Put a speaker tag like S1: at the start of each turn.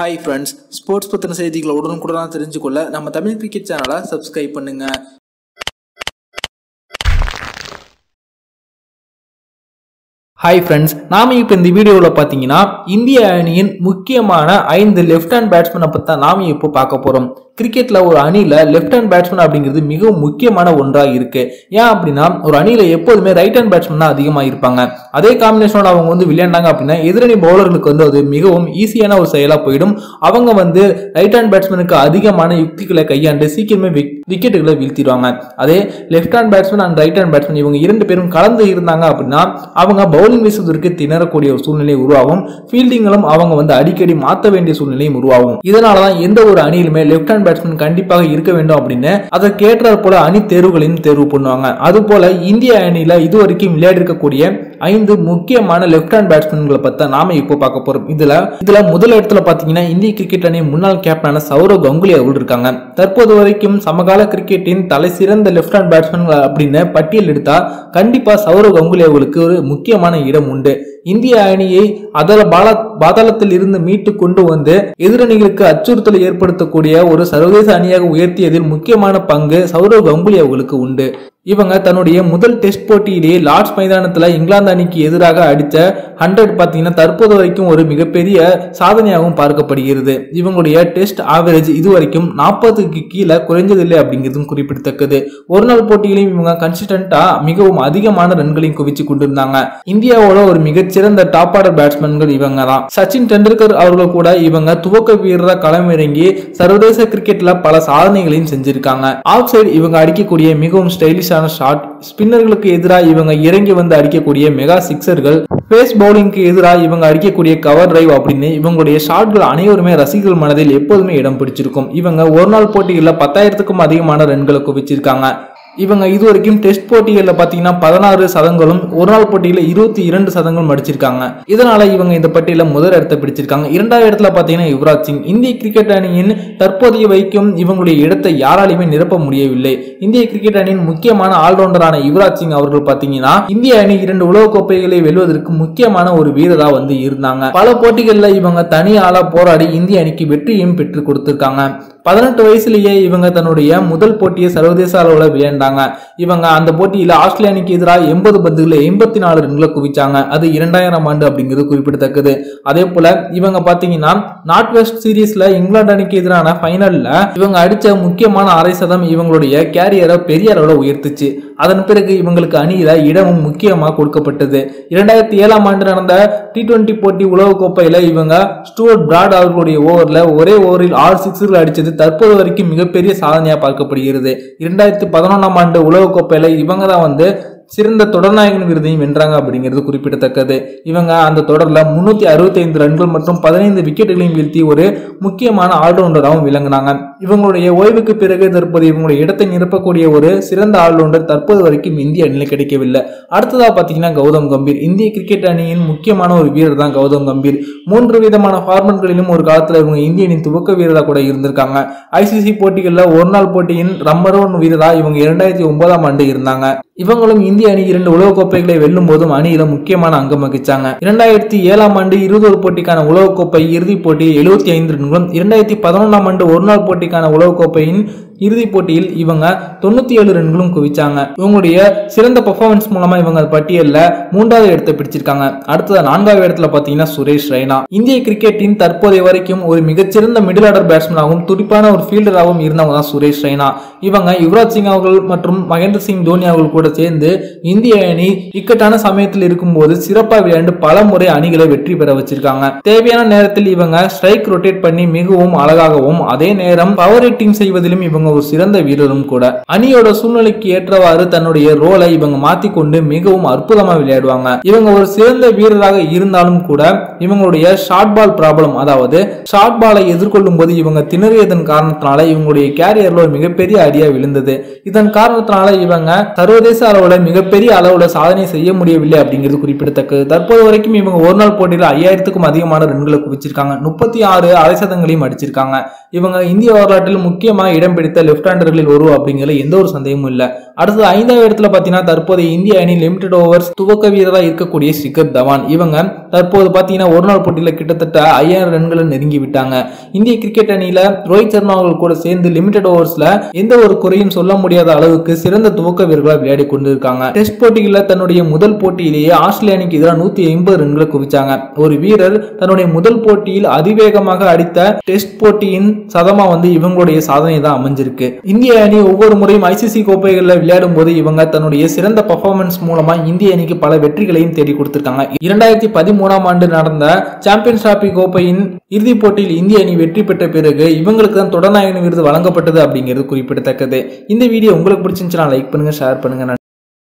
S1: Hi friends sports பற்றின செய்திகளை உடனுக்குடனாக தெரிஞ்சுக்கொள்ள நம்ம தமிழ் கிரிக்கெட் சேனலை சப்ஸ்கிரைப் பண்ணுங்க ஹாய் ஃப்ரெண்ட்ஸ் நாம இப்போ இந்த வீடியோவில் பார்த்தீங்கன்னா இந்திய அணியின் முக்கியமான ஐந்து லெஃப்ட் ஹேண்ட் பேட்ஸ்மேனை பற்றி தான் நாம இப்போ பார்க்க போகிறோம் கிரிக்கெட்டில் ஒரு அணியில் லெஃப்ட் ஹேண்ட் பேட்ஸ்மேன் அப்படிங்கிறது மிகவும் முக்கியமான ஒன்றாக இருக்கு ஏன் அப்படின்னா ஒரு அணியில் எப்போதுமே ரைட் ஹேண்ட் பேட்ஸ்மேன் தான் அதிகமாக இருப்பாங்க அதே காம்பினேஷனோட அவங்க வந்து விளையாண்டாங்க அப்படின்னா எதிரணி பவுலர்களுக்கு வந்து அது மிகவும் ஈஸியான ஒரு செயலாக போயிடும் அவங்க வந்து ரைட் ஹேண்ட் பேட்ஸ்மேனுக்கு அதிகமான யுக்திகளை கையாண்டு சீக்கிரமே விக்கெட்டுகளை வீழ்த்திடுவாங்க அதே left hand batsman and right hand batsman இவங்க இரண்டு பேரும் கலந்து இருந்தாங்க அப்படின்னா அவங்க பவுலிங் வீசுவதற்கு திணறக்கூடிய ஒரு சூழ்நிலை உருவாகும் ஃபீல்டிங்களும் அவங்க வந்து அடிக்கடி மாற்ற வேண்டிய சூழ்நிலையும் உருவாகும் இதனால தான் எந்த ஒரு அணியிலுமே லெஃப்ட் ஹேண்ட் பேட்ஸ்மேன் கண்டிப்பாக இருக்க வேண்டும் அப்படின்னு அதற்கேற்றாற் போல அணி தேர்வுகளையும் தேர்வு பண்ணுவாங்க அது போல இந்திய அணியில இதுவரைக்கும் விளையாடி இருக்கக்கூடிய ஐந்து முக்கியமான லெஃப்ட் ஹேண்ட் பேட்ஸ்மேன்களை பத்தி நாம இப்போ பார்க்க போறோம் இதுல இதுல முதல் இடத்துல பாத்தீங்கன்னா இந்திய கிரிக்கெட் அணி முன்னாள் கேப்டனான சௌரவ் கங்குலி அவர்கள் இருக்காங்க தற்போது வரைக்கும் சமகால கிரிக்கெட்டின் தலை சிறந்த லெஃப்ட் ஹேண்ட் பேட்ஸ்மேன் அப்படின்னு பட்டியல் எடுத்தா கண்டிப்பா சௌரவ் கங்குலி அவர்களுக்கு ஒரு முக்கியமான இடம் உண்டு இந்திய அணியை அதல பால பாதாளத்தில் இருந்து மீட்டு கொண்டு வந்து எதிரணிகளுக்கு அச்சுறுத்தலை ஏற்படுத்தக்கூடிய ஒரு சர்வதேச அணியாக உயர்த்தியதில் முக்கியமான பங்கு சௌரவ் கங்குலி அவர்களுக்கு உண்டு இவங்க தன்னுடைய முதல் டெஸ்ட் போட்டியிலேயே லார்ட்ஸ் மைதானத்தில் இங்கிலாந்து அணிக்கு எதிராக அடித்த ஹண்ட்ரட் பார்த்தீங்கன்னா தற்போது வரைக்கும் ஒரு மிகப்பெரிய சாதனையாகவும் பார்க்கப்படுகிறது இவங்களுடைய டெஸ்ட் ஆவரேஜ் இதுவரைக்கும் நாற்பதுக்கு கீழே குறைஞ்சதில்லை அப்படிங்கிறதும் குறிப்பிடத்தக்கது ஒரு நாள் போட்டியிலையும் இவங்க கன்சிஸ்டண்டா மிகவும் அதிகமான ரன்களையும் குவிச்சு கொண்டிருந்தாங்க இந்தியாவோட ஒரு மிகச்சிறந்த டாப் ஆர்டர் பேட்ஸ்மேன்கள் இவங்க தான் சச்சின் டெண்டுல்கர் அவர்கள் கூட இவங்க துவக்க வீரராக களமிறங்கி சர்வதேச கிரிக்கெட்ல பல சாதனைகளையும் செஞ்சிருக்காங்க ஆஃப் சைடு இவங்க அடிக்கக்கூடிய மிகவும் ஸ்டைலிஷ் ஸ்டைலிஷான ஷாட் ஸ்பின்னர்களுக்கு எதிராக இவங்க இறங்கி வந்து அடிக்கக்கூடிய மெகா சிக்ஸர்கள் பேஸ் பவுலிங்க்கு எதிராக இவங்க அடிக்கக்கூடிய கவர் டிரைவ் அப்படின்னு இவங்களுடைய ஷாட்கள் அனைவருமே ரசிகர்கள் மனதில் எப்போதுமே இடம் பிடிச்சிருக்கும் இவங்க ஒரு நாள் போட்டிகளில் பத்தாயிரத்துக்கும் அதிகமான ரன்களை குவிச்சிருக்காங்க இவங்க இதுவரைக்கும் டெஸ்ட் போட்டிகளில் பார்த்தீங்கன்னா பதினாறு சதங்களும் ஒரு நாள் போட்டியில் இருபத்தி இரண்டு சதங்களும் அடிச்சிருக்காங்க இதனால இவங்க இந்த பட்டியலில் முதல் இடத்தை பிடிச்சிருக்காங்க இரண்டாவது இடத்துல பார்த்தீங்கன்னா யுவராஜ் சிங் இந்திய கிரிக்கெட் அணியின் தற்போதைய வைக்கும் இவங்களுடைய இடத்தை யாராலையுமே நிரப்ப முடியவில்லை இந்திய கிரிக்கெட் அணியின் முக்கியமான ஆல்ரவுண்டரான யுவராஜ் சிங் அவர்கள் பார்த்தீங்கன்னா இந்திய அணி இரண்டு உலக கோப்பைகளை வெல்வதற்கு முக்கியமான ஒரு வீரரா வந்து இருந்தாங்க பல போட்டிகளில் இவங்க தனி ஆளா போராடி இந்திய அணிக்கு வெற்றியும் பெற்று கொடுத்திருக்காங்க பதினெட்டு வயசுலேயே இவங்க தன்னுடைய முதல் போட்டியை சர்வதேச அளவில் விளையாண்டாங்க இவங்க அந்த போட்டியில் ஆஸ்திரேலியா அணிக்கு எதிராக எண்பது பந்துகளில் எண்பத்தி நாலு ரன்களை குவிச்சாங்க அது இரண்டாயிரம் ஆண்டு அப்படிங்கிறது குறிப்பிடத்தக்கது அதே போல இவங்க பார்த்தீங்கன்னா நார்த் வெஸ்ட் சீரீஸ்ல இங்கிலாந்து அணிக்கு எதிரான ஃபைனல்ல இவங்க அடிச்ச முக்கியமான அரை சதம் இவங்களுடைய கேரியரை பெரிய அளவில் உயர்த்துச்சு அதன் பிறகு இவங்களுக்கு அணியில இடமும் முக்கியமாக கொடுக்கப்பட்டது இரண்டாயிரத்தி ஏழாம் ஆண்டு நடந்த டி டுவெண்டி போட்டி உலகக்கோப்பையில இவங்க ஸ்டூவர்ட் பிராட் அவர்களுடைய ஓவர்ல ஒரே ஓவரில் ஆறு சிக்ஸர்கள் அடிச்சது தற்போது வரைக்கும் மிகப்பெரிய சாதனையா பார்க்கப்படுகிறது இரண்டாயிரத்தி பதினொன்றாம் ஆண்டு உலகக்கோப்பையில இவங்க தான் வந்து சிறந்த தொடர்நாயகன் விருதையும் வென்றாங்க அப்படிங்கிறது குறிப்பிடத்தக்கது இவங்க அந்த தொடரில் முன்னூற்றி அறுபத்தைந்து ரன்கள் மற்றும் பதினைந்து விக்கெட்டுகளையும் வீழ்த்தி ஒரு முக்கியமான ஆல்ரவுண்டராகவும் விளங்கினாங்க இவங்களுடைய ஓய்வுக்கு பிறகு தற்போது இவங்களுடைய இடத்தை நிரப்பக்கூடிய ஒரு சிறந்த ஆல்ரவுண்டர் தற்போது வரைக்கும் இந்திய அணியில் கிடைக்கவில்லை அடுத்ததாக பார்த்தீங்கன்னா கௌதம் கம்பீர் இந்திய கிரிக்கெட் அணியின் முக்கியமான ஒரு வீரர் தான் கௌதம் கம்பீர் மூன்று விதமான ஃபார்மெட்களிலும் ஒரு காலத்தில் இவங்க இந்திய அணியின் துவக்க வீரராக கூட இருந்திருக்காங்க ஐசிசி போட்டிகளில் ஒரு நாள் போட்டியின் நம்பர் ஒன் வீரராக இவங்க இரண்டாயிரத்தி ஒன்பதாம் ஆண்டு இருந்தாங்க இவங்களும் இந்திய அணி இரண்டு உலகக்கோப்பைகளை வெல்லும் போதும் அணியில முக்கியமான அங்கம் வகிச்சாங்க இரண்டாயிரத்தி ஏழாம் ஆண்டு இருபது பட்டிக்கான உலகக்கோப்பை இறுதிப் போட்டி எழுபத்தி ஐந்து ரன்களும் இரண்டாயிரத்தி பதினொன்றாம் ஆண்டு ஒரு நாள் போட்டிக்கான உலகக்கோப்பையின் இறுதிப் போட்டியில் இவங்க தொண்ணூத்தி ஏழு ரன்களும் குவிச்சாங்க இவங்களுடைய சிறந்த பெர்ஃபார்மன்ஸ் மூலமா இவங்க பட்டியலில் மூன்றாவது இடத்தை பிடிச்சிருக்காங்க அடுத்தது நான்காவது இடத்துல பாத்தீங்கன்னா சுரேஷ் ரெய்னா இந்திய கிரிக்கெட்டின் தற்போதைய வரைக்கும் ஒரு மிகச்சிறந்த மிடில் ஆர்டர் பேட்ஸ்மேனாகவும் துடிப்பான ஒரு ஃபீல்டராகவும் இருந்தவங்க தான் சுரேஷ் ரெய்னா இவங்க யுவராஜ் சிங் அவர்கள் மற்றும் மகேந்திர சிங் தோனி அவர்கள் கூட சேர்ந்து இந்திய அணி இக்கட்டான சமயத்தில் இருக்கும்போது சிறப்பாக விளையாண்டு பல முறை அணிகளை வெற்றி பெற வச்சிருக்காங்க தேவையான நேரத்தில் இவங்க ஸ்ட்ரைக் ரொட்டேட் பண்ணி மிகவும் அழகாகவும் அதே நேரம் பவர் ஹிட்டிங் செய்வதிலும் இவங்க ஒரு சிறந்த வீரரும் கூட அணியோட சூழ்நிலைக்கு ஏற்றவாறு தன்னுடைய ரோலை இவங்க மாத்திக்கொண்டு மிகவும் அற்புதமா விளையாடுவாங்க இவங்க ஒரு சிறந்த வீரராக இருந்தாலும் கூட இவங்களுடைய ஷார்ட் பால் ப்ராப்ளம் அதாவது ஷார்ட் பாலை எதிர்கொள்ளும் போது இவங்க திணறியதன் காரணத்தினால இவங்களுடைய கேரியர்ல ஒரு மிகப்பெரிய அடியா விழுந்தது இதன் காரணத்தினால இவங்க சர்வதேச அளவுல மிகப்பெரிய அளவுல சாதனை செய்ய முடியவில்லை அப்படிங்கிறது குறிப்பிடத்தக்கது தற்போது வரைக்கும் இவங்க ஒரு நாள் போட்டியில் ஐயாயிரத்துக்கும் அதிகமான ரன்களை குவிச்சிருக்காங்க முப்பத்தி ஆறு அரை சதங்களையும் அடிச்சிருக்காங்க இவங்க இந்திய வரலாற்றில் முக்கியமாக இடம் பிடித்த சிறந்த லெஃப்ட் ஹேண்டர்களில் ஒருவர் அப்படிங்கிற எந்த ஒரு சந்தேகமும் இல்லை அடுத்தது ஐந்தாவது இடத்துல பார்த்தீங்கன்னா தற்போதைய இந்திய அணி லிமிடெட் ஓவர்ஸ் துவக்க வீரராக இருக்கக்கூடிய ஷிகர் தவான் இவங்க தற்போது பார்த்தீங்கன்னா ஒரு நாள் போட்டியில் கிட்டத்தட்ட ஐயாயிரம் ரன்களை நெருங்கி விட்டாங்க இந்திய கிரிக்கெட் அணியில ரோஹித் சர்மா அவர்கள் கூட சேர்ந்து லிமிடெட் ஓவர்ஸ்ல எந்த ஒரு குறையும் சொல்ல முடியாத அளவுக்கு சிறந்த துவக்க வீரர்களாக விளையாடி கொண்டிருக்காங்க டெஸ்ட் போட்டிகளில் தன்னுடைய முதல் போட்டியிலேயே ஆஸ்திரேலிய அணிக்கு எதிராக நூத்தி ஐம்பது ரன்களை குவிச்சாங்க ஒரு வீரர் தன்னுடைய முதல் போட்டியில் அதிவேகமாக அடித்த டெஸ்ட் போட்டியின் சதமா வந்து இவங்களுடைய சாதனை தான் அமைஞ்சிருக்கு இந்திய அணி ஒவ்வொரு முறையும் ஐசிசி கோப்பைகளில் விளையாடும் போது இவங்க தன்னுடைய சிறந்த பர்ஃபார்மன்ஸ் மூலமா இந்திய அணிக்கு பல வெற்றிகளையும் தேடி கொடுத்திருக்காங்க இரண்டாயிரத்தி பதிமூணாம் ஆண்டு நடந்த சாம்பியன்ஸ் டிராபி கோப்பையின் இறுதிப் போட்டியில் இந்திய அணி வெற்றி பெற்ற பிறகு இவங்களுக்கு தான் தொடர்நாயகன் விருது வழங்கப்பட்டது அப்படிங்கிறது குறிப்பிடத்தக்கது இந்த வீடியோ உங்களுக்கு பிடிச்சிருந்துச்சுன்னா லைக் பண்ணுங்க ஷேர் பண்ணுங்க நன்றி.